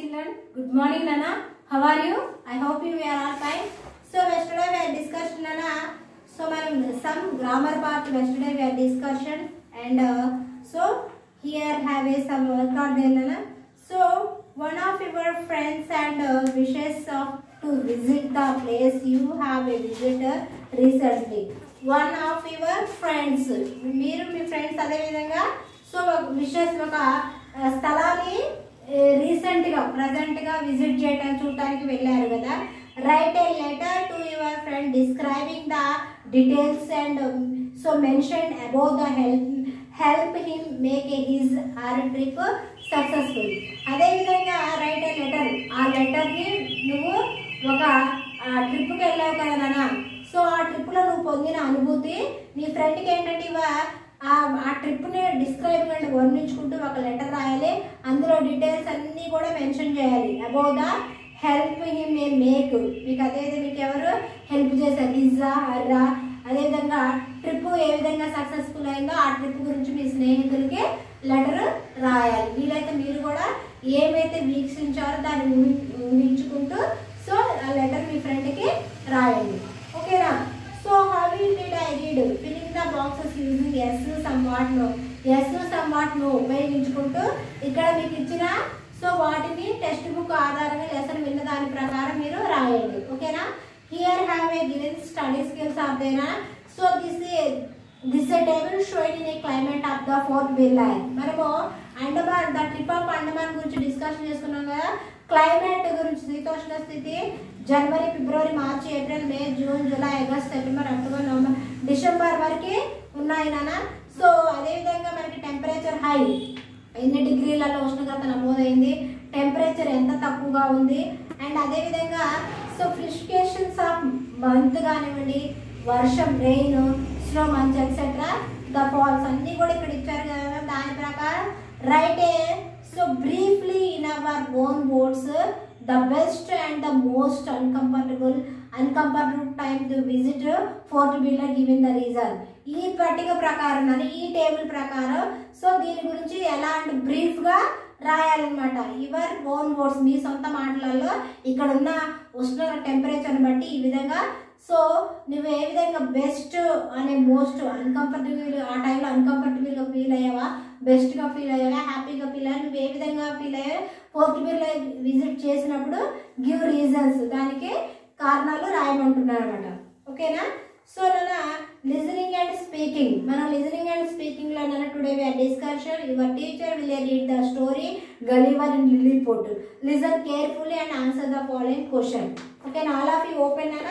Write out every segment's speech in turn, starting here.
children. Good morning, Nana. How are you? I hope you are all fine. So yesterday we had discussed, Nana. So మనం some grammar part yesterday we had discussion and uh, so here have a some work are there, Nana. So one of your friends and uh, wishes of to visit the place you have a visitor recently. One of your friends మీరు మీ friends అదే విధంగా so wishes ఒక ఆ, స్థలాన్ని రీసెంట్గా ప్రజెంట్గా visit చేయడానికి చూడటానికి వెళ్ళారు కదా write a letter to your friend describing the details and so mention about the help help him make a his or trip successful అదేవిధంగా రైట్ ఏ లెటర్ ఆ లెటర్ని నువ్వు ఒక ట్రిప్కి వెళ్ళావు కదా నాన్న సో ఆ ట్రిప్లో నువ్వు పొందిన అనుభూతి నీ ఫ్రెండ్కి ఏంటంటే ఇవ ఆ ఆ ట్రిప్ని డిస్క్రైబ్ అంటే వర్ణించుకుంటూ ఒక లెటర్ రాయాలి అందులో డీటెయిల్స్ అన్నీ కూడా మెన్షన్ చేయాలి about the help him a make మీకు అదేవిధంగా మీకు ఎవరు హెల్ప్ చేశారు లిజా హర్రా అదేవిధంగా ట్రిప్ ఏ విధంగా సక్సెస్ఫుల్ అయిందో ఆ ట్రిప్ గురించి మీ స్నేహితులకి లెటర్ రాయాలి వీలైతే మీరు కూడా ఏమైతే వీక్షించారో దాన్ని ఊహి- ఊహించుకుంటూ సో ఆ లెటర్ మీ ఫ్రెండ్కి రాయండి ఓకేనా so how will did I read filling the boxes using as some what no as some what no ఉపయోగించుకుంటూ ఇక్కడ మీకు ఇచ్చిన సో వాటిని టెక్స్ట్ బుక్ ఆధారంగా లెసన్ విన్న దాని ప్రకారం మీరు రాయండి ఓకేనా here have a given study skills of దేనా so this this a table showing in a climate of the fourth bill line మనము Andaman the trip of Andaman గురించి డిస్కషన్ చేసుకున్నాం కదా క్లైమేట్ గురించి శీతోష్ణ స్థితి జనవరి ఫిబ్రవరి మార్చి ఏప్రిల్ మే జూన్ జూలై ఆగస్ట్ సెప్టెంబర్ అక్టోబర్ నవంబర్ డిసెంబర్ వరకు ఉన్నాయి నాన్న సో అదేవిధంగా మనకి టెంపరేచర్ హై ఎన్ని డిగ్రీలలో ఉష్ణోగ్రత నమోదైంది టెంపరేచర్ ఎంత తక్కువగా ఉంది అండ్ అదేవిధంగా సో ఫ్రిస్కేషన్స్ ఆఫ్ మంత్ కానివ్వండి వర్షం రెయిన్ స్నో మంచ్ ఎక్సెట్రా ద ఫాల్స్ అన్నీ కూడా ఇక్కడ ఇచ్చారు కదా దాని ప్రకారం write a so briefly in our own words the best and the most uncomfortable uncomfortable time to visit fourth builder given the reason ఈ పట్టిక ప్రకారం అని ఈ టేబుల్ ప్రకారం సో దీని గురించి ఎలా అంటే బ్రీఫ్గా రాయాలన్నమాట యువర్ ఓన్ వర్డ్స్ మీ సొంత మాటలలో ఇక్కడ ఉన్న ఉష్ణ టెంపరేచర్ని బట్టి ఈ విధంగా సో నువ్వు ఏ విధంగా బెస్ట్ అనే మోస్ట్ అన్కంఫర్టబుల్ ఆ టైంలో అన్కంఫర్టబుల్గా ఫీల్ అయ్యావా బెస్ట్గా ఫీల్ అయ్యావా హ్యాపీగా ఫీల్ అయ్యా నువ్వు ఏ విధంగా ఫీల్ అయ్యావా ఫోర్త్ బిల్ విజిట్ చేసినప్పుడు గివ్ రీజన్స్ దానికి కారణాలు రాయమంటున్నారు అనమాట ఓకేనా సో నాన్న లిజనింగ్ అండ్ స్పీకింగ్ మనం లిజనింగ్ అండ్ స్పీకింగ్ లో నాన్న today we are discussion your teacher will read the story Gulliver in Lilliput listen carefully and answer the following question ఓకేనా ఆల్ ఆఫ్ యూ ఓపెన్ నాన్న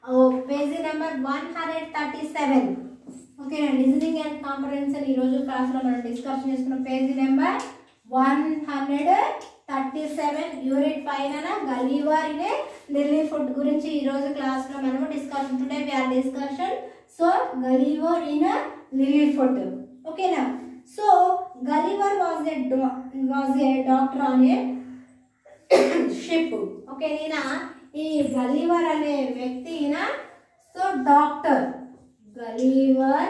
page number one hundred thirty seven ఓకేనా listening and comprehension ఈ రోజు క్లాస్లో మనం discussion చేసుకున్న page number one hundred thirty seven unit పైన Gulliver ఇనే లిల్లీ ఫుడ్ గురించి ఈ రోజు క్లాస్లో మనము discussion today we are discussion so Gulliver in Lilliput ఓకేనా so Gulliver was a was a doctor on a ship okay ఈయన ఈ గలీవర్ అనే వ్యక్తి ఈయన so doctor Gulliver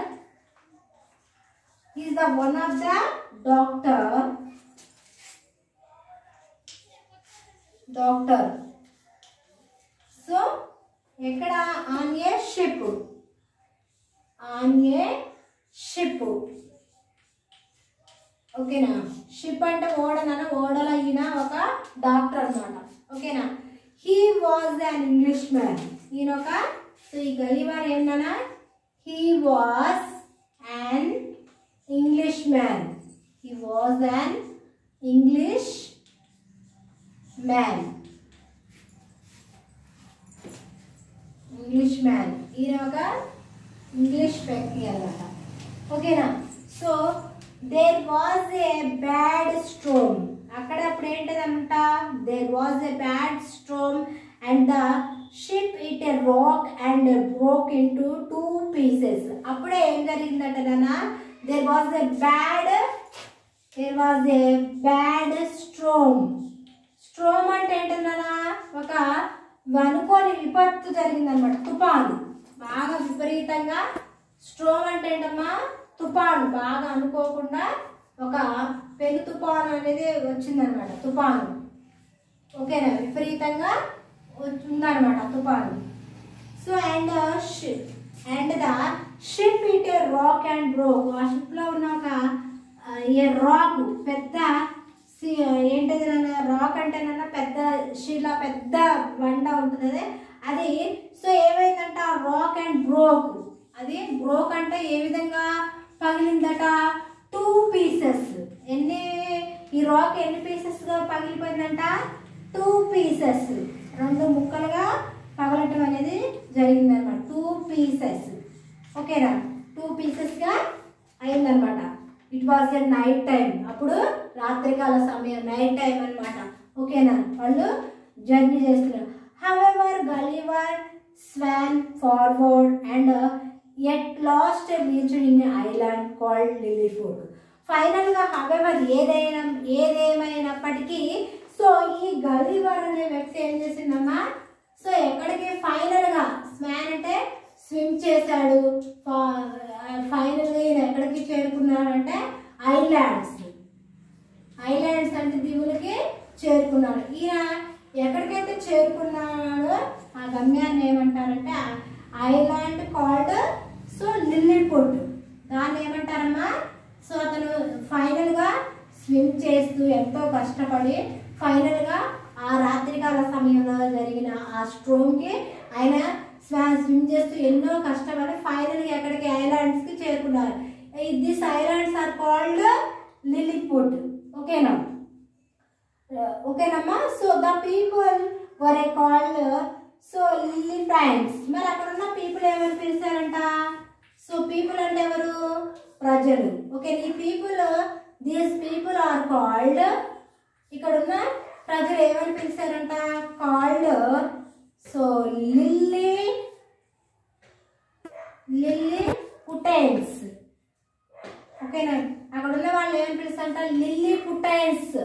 is the one of the doctor doctor so ఎక్కడ on a ship on a ship ఓకేనా ship అంటే ఓడనన ఓడల ఈయన ఒక డాక్టర్ అన్నమాట ఓకేనా he was an English man ఈయన ఒక సో ఈ గలీవార్ ఏంటన్నా he was an English man he was an English man English man ఈయన ఒక ఇంగ్లీష్ వ్యక్తి అన్నమాట ఓకేనా so there was a bad storm అక్కడ అప్పుడు ఏంటదంట there was a bad storm and the ship it a rock and broke into two pieces అప్పుడే ఏం జరిగిందట నాన్న there was a bad there was a bad storm storm అంటే ఏంటన్నా ఒక అనుకోని విపత్తు జరిగిందనమాట తుఫాను బాగా విపరీతంగా స్ట్రోమ్ అంటే ఏంటమ్మా తుఫాను బాగా అనుకోకుండా ఒక పెను తుఫాను అనేది వచ్చిందనమాట తుఫాను ఓకేనా విపరీతంగా ఉందన్నమాట తుఫాను so and ship and the ship it a rock and broke ఆ షిప్లో ఉన్న ఒక ఏ రాక్ పెద్ద సి- ఏంటది నాన్న రాక్ అంటే నాన్న పెద్ద శిల పెద్ద బండ ఉంటుంది అదే అది సో ఏమైందంట ఆ రాక్ అండ్ బ్రోక్ అది బ్రోక్ అంటే ఏ విధంగా పగిలిందట టూ పీసెస్ ఎన్ని ఈ రాక్ ఎన్ని పీసెస్గా పగిలిపోయిందంట టూ పీసెస్ రెండు ముక్కలుగా పగలటం అనేది జరిగిందనమాట టూ పీసెస్ ఓకేనా టూ పీసెస్గా అయిందనమాట it was a night time అప్పుడు రాత్రికాల సమయం నైట్ టైం అన్నమాట ఓకేనా వాళ్ళు జర్నీ చేస్తున్నారు however Gulliver swam forward and at last reached in island called Lilliput ఫైనల్గా హవెవర్ ఏదైనా ఏదేమైనప్పటికీ సో ఈ గలీవర్ అనే వ్యక్తి ఏం చేసిందమ్మా సో ఎక్కడికి ఫైనల్గా స్వాన్ అంటే స్విమ్ చేశాడు ఫైనల్గా ఈయన ఎక్కడికి చేరుకున్నాడంటే ఐలాండ్స్ ఐలాండ్స్ అంటే దీవులకి చేరుకున్నాడు ఈయన ఎక్కడికైతే చేరుకున్నాడో ఆ గమ్యాన్ని ఏమంటారంటే ఐలాండ్ కాల్డ్ సో లిల్లీపుట్ దాన్ని ఏమంటారమ్మా సో అతను ఫైనల్గా స్విమ్ చేస్తూ ఎంతో కష్టపడి ఫైనల్గా ఆ రాత్రికాల సమయంలో జరిగిన ఆ స్ట్రోమ్కి ఆయన స్వా- స్విమ్ చేస్తూ ఎన్నో కష్టపడి ఫైనల్గా ఎక్కడికి ఐలాండ్స్కి చేరుకున్నారు this islands are called Lilliput ఓకేనా ఓకేనమ్మా so the people were a called so Lilliputians మరి అక్కడ ఉన్న పీపుల్ ఎవరు పిలిచారంట సో పీపుల్ అంటే ఎవరు ప్రజలు ఓకే ఈ people these people are called ఇక్కడ ఉన్న ప్రజలు ఏమని పిలిచారంట called so lilly Lilliputians ఓకేనా అక్కడ ఉన్న వాళ్ళు ఏమని పిలుస్తారంట Lilliputians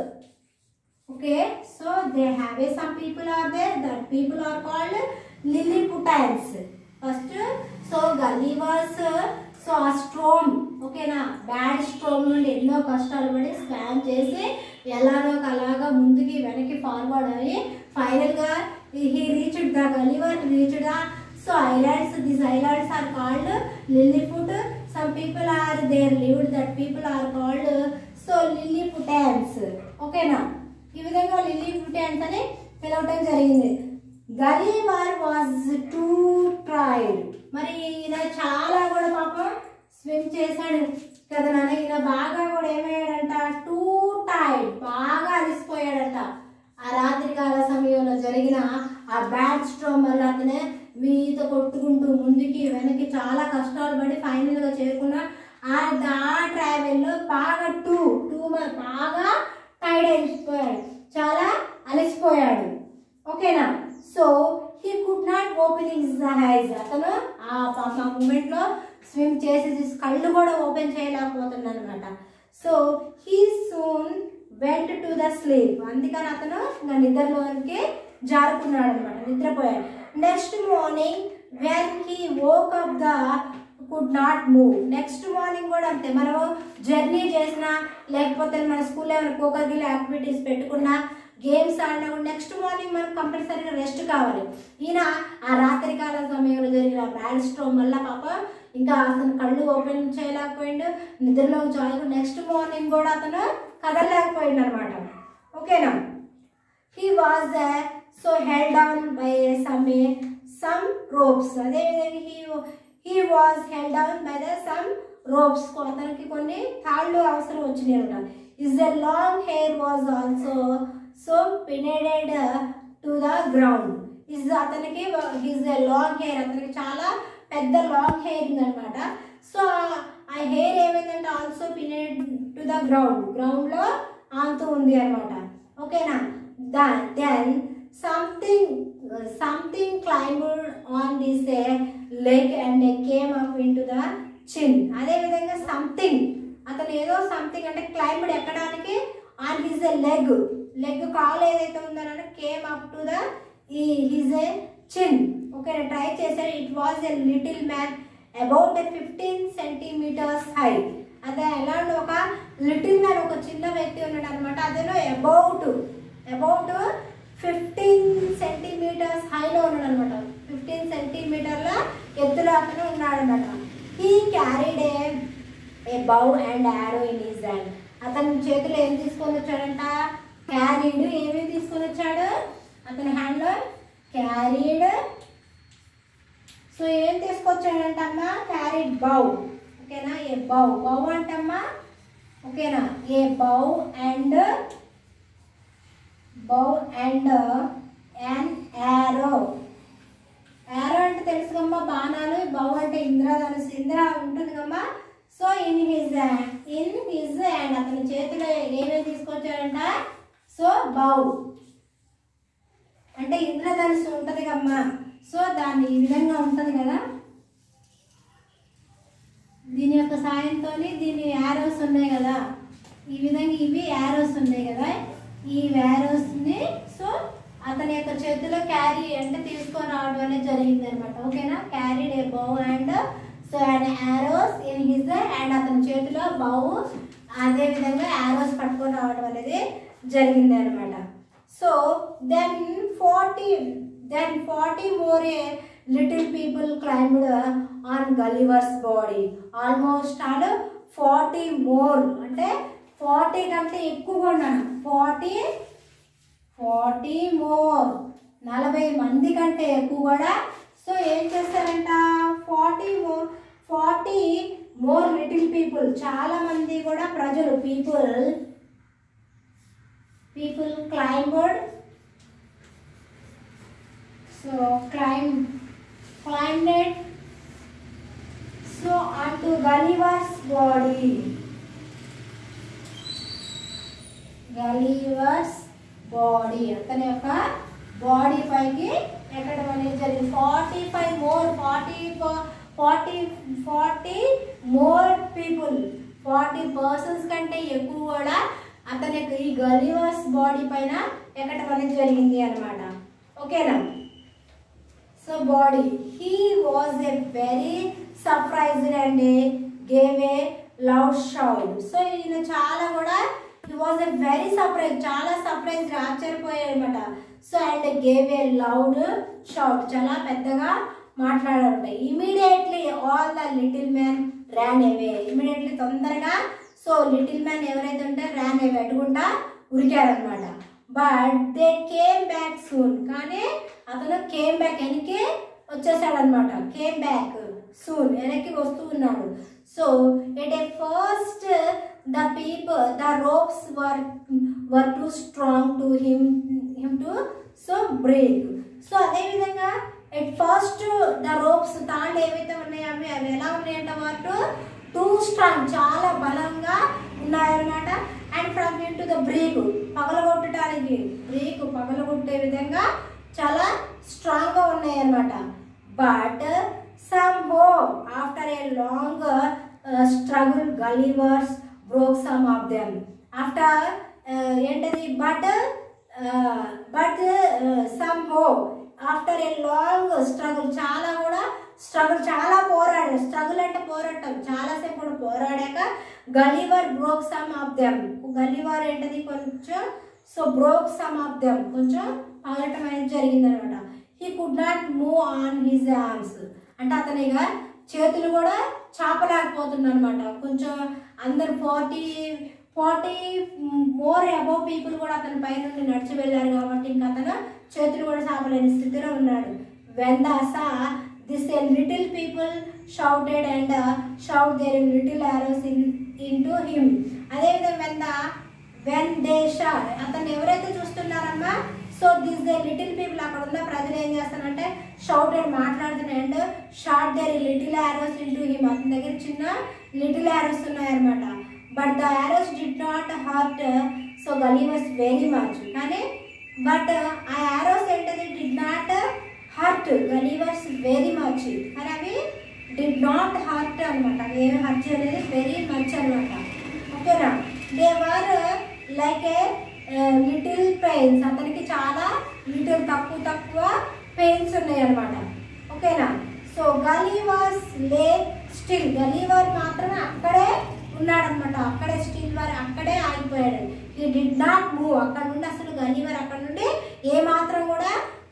okay so they have a some people are they that people are called Lilliputians first so Gulliver's so ఆ స్ట్రోమ్ ఓకేనా బ్యాడ్ స్ట్రోమ్ నుండి ఎన్నో కష్టాలు పడి స్పాన్ చేసి ఎలానో అలాగా ముందుకి వెనక్కి ఫార్వర్డ్ అయ్యి ఫైనల్గా he reached the Gulliver reached the so islands this islands are called Lilliput some people are there lived that people are called so Lilliputians ఓకేనా ఈ విధంగా లిల్లీ పుటాన్స్ అని పిలవటం జరిగింది గలీవర్ వాజ్ టూ ట్రైడ్ మరి ఈయన చాలా కూడా పాపం స్విమ్ చేశాడు కదా నాన్న ఈయన బాగా కూడా ఏమయ్యాడంట టూ టైడ్ బాగా అలిసిపోయాడంట ఆ రాత్రికాల సమయంలో జరిగిన ఆ బ్యాడ్ స్ట్రోమ్ వల్ల అతనే ఈత కొట్టుకుంటూ ముందుకి వెనక్కి చాలా కష్టాలు పడి ఫైనల్గా చేరుకున్న ఆ ఆ ట్రావెల్లో బాగా టూ టూ బాగా టైడ్ అయిపోయాడు చాలా అలసిపోయాడు ఓకేనా so he could not open his eyes అతను ఆ పాప మూమెంట్ లో స్విమ్ చేసి కళ్ళు కూడా ఓపెన్ చేయలేకపోతున్నాడు అనమాట so he soon went to the sleep అందుకని అతను ఇంకా నిద్రలోనికి జారుకున్నాడు అనమాట నిద్రపోయాడు next morning when he woke up the could not move next morning కూడా అంతే మనం జర్నీ చేసినా లేకపోతే మన స్కూల్లో ఏమైనా కోకర్ యాక్టివిటీస్ పెట్టుకున్నా గేమ్స్ ఆడినా కూడా నెక్స్ట్ మార్నింగ్ మనకు కంపల్సరీగా రెస్ట్ కావాలి ఈయన ఆ రాత్రికాల సమయంలో జరిగిన బ్యాడ్ స్ట్రోమ్ వల్ల పాప ఇంకా అతను కళ్ళు ఓపెన్ చేయలేకపోయిండు నిద్రలో జాయి నెక్స్ట్ మార్నింగ్ కూడా అతను కదలలేకపోయిండు అనమాట ఓకేనా he was so held down by some some ropes అదేవిధంగా he he was held down by the some ropes అతనికి కొన్ని తాళ్ళు అవసరం వచ్చినాయి అనమాట his the long hair was also so pinned to the ground his అతనికి హిజ్ ద లాంగ్ హెయిర్ అతనికి చాలా పెద్ద లాంగ్ హెయిర్ ఉందన్నమాట సో ఆ హెయిర్ ఏమైందంటే also pinned to the ground గ్రౌండ్లో ఆంతూ ఉంది అనమాట ఓకేనా then then something something climbed on this leg and came up into the chin అదేవిధంగా సంథింగ్ అతను ఏదో సంథింగ్ అంటే క్లైంబ్డ్ ఎక్కడానికి on his a leg leg కాలు ఏదైతే ఉందనో కేమ్ అప్ టు ద ఈ his a chin okay try చేశాడు it was a little man about a fifteen centimeters high అదే ఎలాంటి ఒక లిటిల్ మ్యాన్ ఒక చిన్న వ్యక్తి ఉన్నాడు అనమాట అదేలో అబౌట్ అబౌట్ సెంటీమీటర్స్ హైలో ఉన్నాడు అనమాట ఫిఫ్టీన్ సెంటీమీటర్ల ఎత్తులో అతను ఉన్నాడు అనమాట he carried a a bow and arrow in his hand అతని చేతిలో ఏం తీసుకొని వచ్చాడంట క్యారీడ్ ఏమేమి తీసుకొని వచ్చాడు అతని హ్యాండ్లో క్యారీడ్ సో ఏం తీసుకొచ్చాడంట అమ్మా క్యారీడ్ బౌ ఓకేనా ఏ బౌ బౌ అంటమ్మా ఓకేనా a bow and bow and an arrow arrow అంటే తెలుసు కమ్మా బాణాలు బౌ అంటే ఇంద్రధనుసు ఇంద్ర ఉంటుంది కమ్మా so in his in his and అతని చేతిలో ఏమేమి తీసుకొచ్చాడంట సో బౌ అంటే ఇంద్రధనుసు ఉంటుంది కమ్మా సో దాన్ని ఈ విధంగా ఉంటుంది కదా దీని యొక్క సాయంతో దీని యారోస్ ఉన్నాయి కదా ఈ విధంగా ఇవి యారోస్ ఉన్నాయి కదా ఈ యారోస్ని సో అతని యొక్క చేతిలో క్యారీ అంటే తీసుకొని రావడం అనేది జరిగింది అనమాట ఓకేనా carried a bow and so and arrows in his and అతని చేతిలో బౌ అదే విధంగా యారోస్ పట్టుకొని రావడం అనేది జరిగింది అనమాట so then forty then forty more a little people climbed on Gulliver's body almost all forty more అంటే ఫార్టీ కంటే ఎక్కువగా ఉన్నాను ఫార్టీ ఫార్టీ మోర్ నలభై మంది కంటే ఎక్కువ కూడా సో ఏం చేస్తారంట forty more forty more little people చాలా మంది కూడా ప్రజలు people people climbed so climb climbed so అంటూ గలీవర్స్ బాడీ గలీవర్స్ బాడీ అతని యొక్క బాడీ పైకి ఎక్కడం అనేది జరిగింది forty five more forty forty forty more people forty persons కంటే ఎక్కువ కూడా అతని యొక్క ఈ గలీవర్స్ బాడీ పైన ఎక్కడం అనేది జరిగింది అనమాట ఓకేనా so body he was a very surprised and gave a loud shout so ఈయన చాలా కూడా he was a very surprise చాలా సర్ప్రైజ్ ఆశ్చర్యపోయాడు అనమాట so and gave a loud shout చాలా పెద్దగా మాట్లాడారు immediately all the little man ran away immediately తొందరగా సో లిటిల్ మ్యాన్ ఎవరైతే ఉంటే ర్యాన్ అవే అడ్డుకుంటా ఉరికారనమాట but they came back soon కానీ అతను కేమ్ బ్యాక్ వెనక్కి వచ్చేసాడనమాట కేమ్ బ్యాక్ సూన్ వెనక్కి వస్తూ ఉన్నాడు so at a first the people the ropes were were too strong to him him to so break so అదేవిధంగా at first the ropes తాళ్ళు ఏవైతే ఉన్నాయో అవి అవి ఎలా ఉన్నాయంట వాటి టూ స్ట్రాంగ్ చాలా బలంగా ఉన్నాయన్నమాట and from him to the break పగలగొట్టడానికి బ్రేక్ పగలగొట్టే విధంగా చాలా స్ట్రాంగ్గా ఉన్నాయన్నమాట but somehow after a long struggle Gulliver's broke some of them after ఏంటది but but somehow after a long struggle చాలా కూడా స్ట్రగుల్ చాలా పోరాడాడు స్ట్రగుల్ అంటే పోరాటం చాలాసేపు కూడా పోరాడాక Gulliver broke some of them Gulliver ఏంటది కొంచెం so broke some of them కొంచెం పగలటం అనేది జరిగింది అనమాట he could not move on his arms అంటే అతనిగా చేతులు కూడా చాపలేకపోతున్నాడు అనమాట కొంచెం అందరు forty forty more above people కూడా అతని పై నుండి నడిచి వెళ్ళారు కాబట్టి ఇంకా అతను చేతులు కూడా చాపలేని స్థితిలో ఉన్నాడు when the saw this a little people shouted and shout their little arrows in in to him అదేవిధంగా when the when they saw అతను ఎవరైతే చూస్తున్నారమ్మా so this they little people అక్కడ ఉన్న ప్రజలు ఏం చేస్తారంటే షౌట్ అండ్ మాట్లాడుతున్నాయి and shot their little arrows into him అతని దగ్గర చిన్న లిటిల్ ఆరోస్ ఉన్నాయన్నమాట but the arrows did not hurt so Gulliver very much కానీ బట్ ఆ ఆరోస్ ఏంటది did not hurt Gulliver very much కానీ అవి డిడ్ నాట్ హర్ట్ అనమాట అవి ఏమి హర్ట్ చేయలేదు వెరీ మచ్ అనమాట ఓకేనా they were like a little pains అతనికి చాలా లిటిల్ తక్కువ తక్కువ పెయిన్స్ ఉన్నాయి అనమాట ఓకేనా సో గలీవాస్ లే స్టిల్ గలీవర్ మాత్రమే అక్కడే ఉన్నాడనమాట అక్కడే స్టిల్ వారు అక్కడే ఆగిపోయాడు ఈ డిడ్ నాట్ మూవ్ అక్కడ నుండి అసలు గలీవర్ అక్కడ నుండి ఏ మాత్రం కూడా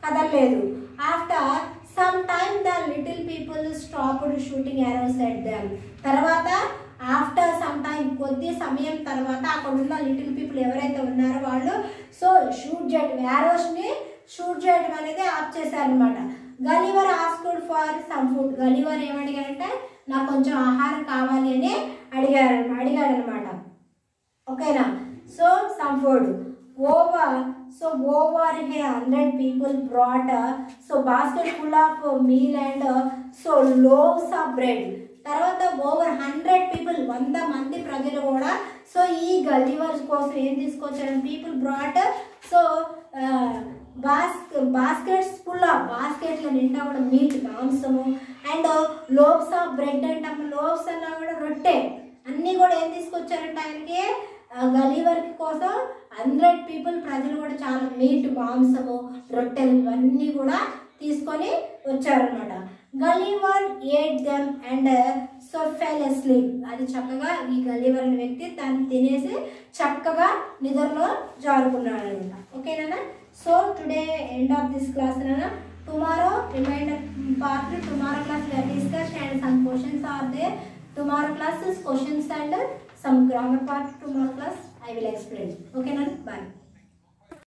కదలలేదు after some time the little people stopped shooting arrows at them తర్వాత ఆఫ్టర్ సమ్ టైం కొద్ది సమయం తర్వాత అక్కడ ఉన్న లిటిల్ పీపుల్ ఎవరైతే ఉన్నారో వాళ్ళు సో షూట్ చేయడం యారోస్ని షూట్ చేయడం అనేది ఆఫ్ చేశారనమాట Gulliver asked for some food Gulliver ఏమడిగారంటే నాకు కొంచెం ఆహారం కావాలి అని అడిగారు అడిగాడు అనమాట ఓకేనా so some food over so over a hundred people brought so basket full of meal and so loaves of bread తర్వాత ఓవర్ హండ్రెడ్ పీపుల్ వంద మంది ప్రజలు కూడా సో ఈ గల్లీవర్స్ కోసం ఏం తీసుకొచ్చారు పీపుల్ బ్రాట్ సో బాస్ బాస్కెట్స్ ఫుల్ ఆఫ్ బాస్కెట్ల నిండా కూడా మీట్ మాంసము అండ్ లోబ్స్ ఆఫ్ బ్రెడ్ అంటాము లోబ్స్ అన్నా కూడా రొట్టె అన్నీ కూడా ఏం తీసుకొచ్చారంటే ఆయనకి గలీవర్కి కోసం హండ్రెడ్ పీపుల్ ప్రజలు కూడా చాలా మీట్ మాంసము రొట్టెలు ఇవన్నీ కూడా తీసుకొని వచ్చారనమాట Gulliver ate them and so fell sleep అది చక్కగా ఈ గలీవర్ అనే వ్యక్తి దాన్ని తినేసి చక్కగా నిద్రలో జారుకున్నాడు అనమాట ఓకేనా so today end of this class నానా tomorrow reminder part tomorrow class discuss and some questions are they tomorrow class is questions and some grammar part tomorrow class i will explain okay nan bye